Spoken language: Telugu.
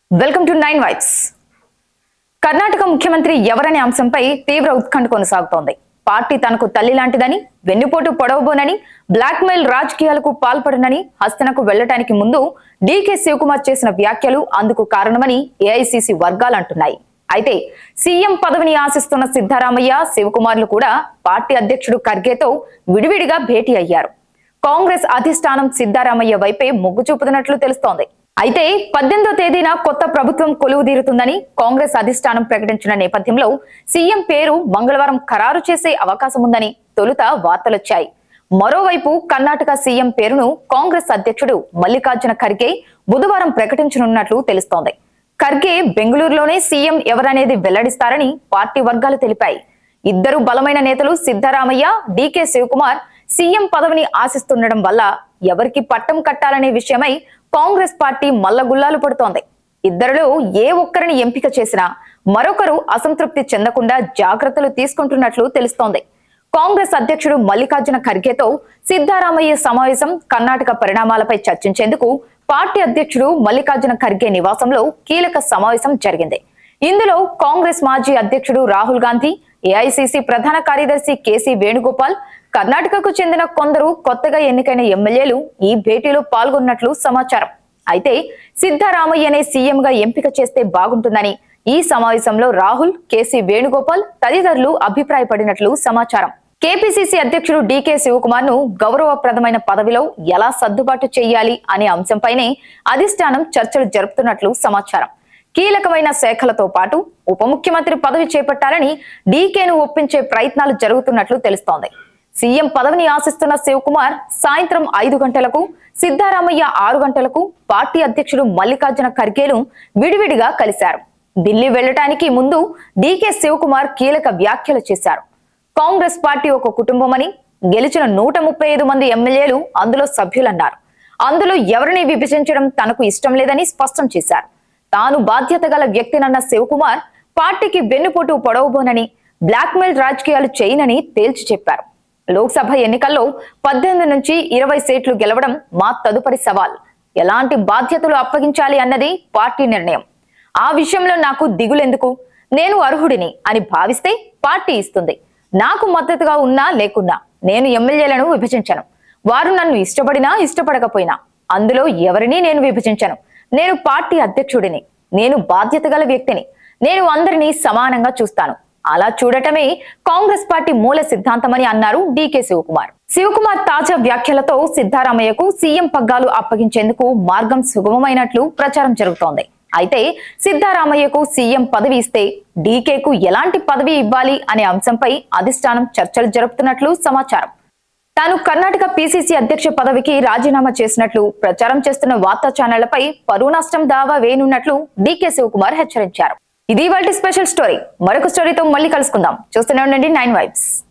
welcome to nine vibes Karnataka ముఖ్యమంత్రి ఎవరనే అంశంపై తీవ్ర ఉత్కంఠ కొనసాగుతోంది పార్టీ తనకు తల్లి లాంటిదని వెన్నుపోటు పొడవబోనని బ్లాక్ మెయిల్ రాజకీయాలకు పాల్పడనని హస్తనకు వెళ్లటానికి ముందు డీకే శివకుమార్ చేసిన వ్యాఖ్యలు అందుకు కారణమని ఏఐసిసి వర్గాలు అంటున్నాయి అయితే సీఎం పదవిని ఆశిస్తున్న సిద్ధరామయ్య శివకుమార్లు కూడా పార్టీ అధ్యక్షుడు ఖర్గేతో విడివిడిగా భేటీ అయ్యారు కాంగ్రెస్ అధిష్టానం సిద్ధారామయ్య వైపే మొగ్గు చూపుతున్నట్లు తెలుస్తోంది అయితే పద్దెనిమిదో తేదీన కొత్త ప్రభుత్వం కొలువు తీరుతుందని కాంగ్రెస్ అధిష్టానం ప్రకటించిన నేపథ్యంలో సీఎం పేరు మంగళవారం ఖరారు చేసే అవకాశం ఉందని తొలుత వార్తలొచ్చాయి మరోవైపు కర్ణాటక సీఎం పేరును కాంగ్రెస్ అధ్యక్షుడు మల్లికార్జున ఖర్గే బుధవారం ప్రకటించనున్నట్లు తెలుస్తోంది ఖర్గే బెంగళూరులోనే సీఎం ఎవరనేది వెల్లడిస్తారని పార్టీ వర్గాలు తెలిపాయి ఇద్దరు బలమైన నేతలు సిద్ధరామయ్య డీకే శివకుమార్ సీఎం పదవిని ఆశిస్తుండడం వల్ల ఎవరికి పట్టం కట్టాలనే విషయమై కాంగ్రెస్ పార్టీ మల్లగుల్లాలు పడుతోంది ఇద్దరిలో ఏ ఒక్కరిని ఎంపిక చేసినా మరొకరు అసంతృప్తి చెందకుండా జాగ్రత్తలు తీసుకుంటున్నట్లు తెలుస్తోంది కాంగ్రెస్ అధ్యక్షుడు మల్లికార్జున ఖర్గేతో సిద్ధారామయ్య సమావేశం కర్ణాటక పరిణామాలపై చర్చించేందుకు పార్టీ అధ్యక్షుడు మల్లికార్జున ఖర్గే నివాసంలో కీలక సమావేశం జరిగింది ఇందులో కాంగ్రెస్ మాజీ అధ్యక్షుడు రాహుల్ గాంధీ ఏఐసిసి ప్రధాన కార్యదర్శి కేసీ వేణుగోపాల్ కర్ణాటకకు చెందిన కొందరు కొత్తగా ఎన్నికైన ఎమ్మెల్యేలు ఈ భేటీలో పాల్గొన్నట్లు సమాచారం అయితే సిద్ధరామయ్యనే సీఎం గా ఎంపిక చేస్తే బాగుంటుందని ఈ సమావేశంలో రాహుల్ కేసీ వేణుగోపాల్ తదితరులు అభిప్రాయపడినట్లు సమాచారం కేపీసీసీ అధ్యక్షుడు డీకే శివకుమార్ ను గౌరవప్రదమైన పదవిలో ఎలా సర్దుబాటు చేయాలి అనే అంశంపైనే అధిష్టానం చర్చలు జరుపుతున్నట్లు సమాచారం కీలకమైన శాఖలతో పాటు ఉప ముఖ్యమంత్రి పదవి చేపట్టాలని డీకేను ఒప్పించే ప్రయత్నాలు జరుగుతున్నట్లు తెలుస్తోంది సీఎం పదవిని ఆశిస్తున్న శివకుమార్ సాయంత్రం ఐదు గంటలకు సిద్ధారామయ్య ఆరు గంటలకు పార్టీ అధ్యక్షుడు మల్లికార్జున ఖర్గేను విడివిడిగా కలిశారు ఢిల్లీ వెళ్లటానికి ముందు డీకే శివకుమార్ కీలక వ్యాఖ్యలు చేశారు కాంగ్రెస్ పార్టీ ఒక కుటుంబమని గెలిచిన నూట ముప్పై ఐదు మంది ఎమ్మెల్యేలు అందులో సభ్యులన్నారు అందులో ఎవరిని విభజించడం తనకు ఇష్టం లేదని స్పష్టం చేశారు తాను బాధ్యత గల వ్యక్తినన్న శివకుమార్ పార్టీకి వెన్నుపోటు పొడవబోనని బ్లాక్మెయిల్ రాజకీయాలు చేయనని తేల్చి చెప్పారు లోక్సభ ఎన్నికల్లో పద్దెనిమిది నుంచి ఇరవై సీట్లు గెలవడం మా తదుపరి సవాల్ ఎలాంటి బాధ్యతలు అప్పగించాలి అన్నది పార్టీ నిర్ణయం ఆ విషయంలో నాకు దిగులెందుకు నేను అర్హుడిని అని భావిస్తే పార్టీ ఇస్తుంది నాకు మద్దతుగా ఉన్నా లేకున్నా నేను ఎమ్మెల్యేలను విభజించను వారు నన్ను ఇష్టపడినా ఇష్టపడకపోయినా అందులో ఎవరినీ నేను విభజించను నేను పార్టీ అధ్యక్షుడిని నేను బాధ్యత గల వ్యక్తిని నేను అందరినీ సమానంగా చూస్తాను అలా చూడటమే కాంగ్రెస్ పార్టీ మూల సిద్ధాంతమని అన్నారు డీకే శివకుమార్ శివకుమార్ తాజా వ్యాఖ్యలతో సిద్ధారామయ్యకు సీఎం పగ్గాలు అప్పగించేందుకు మార్గం సుగమమైనట్లు ప్రచారం జరుగుతోంది అయితే సిద్ధారామయ్యకు సీఎం పదవి ఇస్తే డీకేకు ఎలాంటి పదవి ఇవ్వాలి అనే అంశంపై అధిష్టానం చర్చలు జరుపుతున్నట్లు సమాచారం తాను కర్ణాటక పీసీసీ అధ్యక్ష పదవికి రాజీనామా చేసినట్లు ప్రచారం చేస్తున్న వార్తా ఛానళ్లపై పరువు నష్టం దావా వేయనున్నట్లు డీకే శివకుమార్ హెచ్చరించారు ఇది వాళ్ళ స్పెషల్ స్టోరీ మరొక స్టోరీతో మళ్ళీ కలుసుకుందాం చూస్తూనే ఉండండి నైన్ వైబ్స్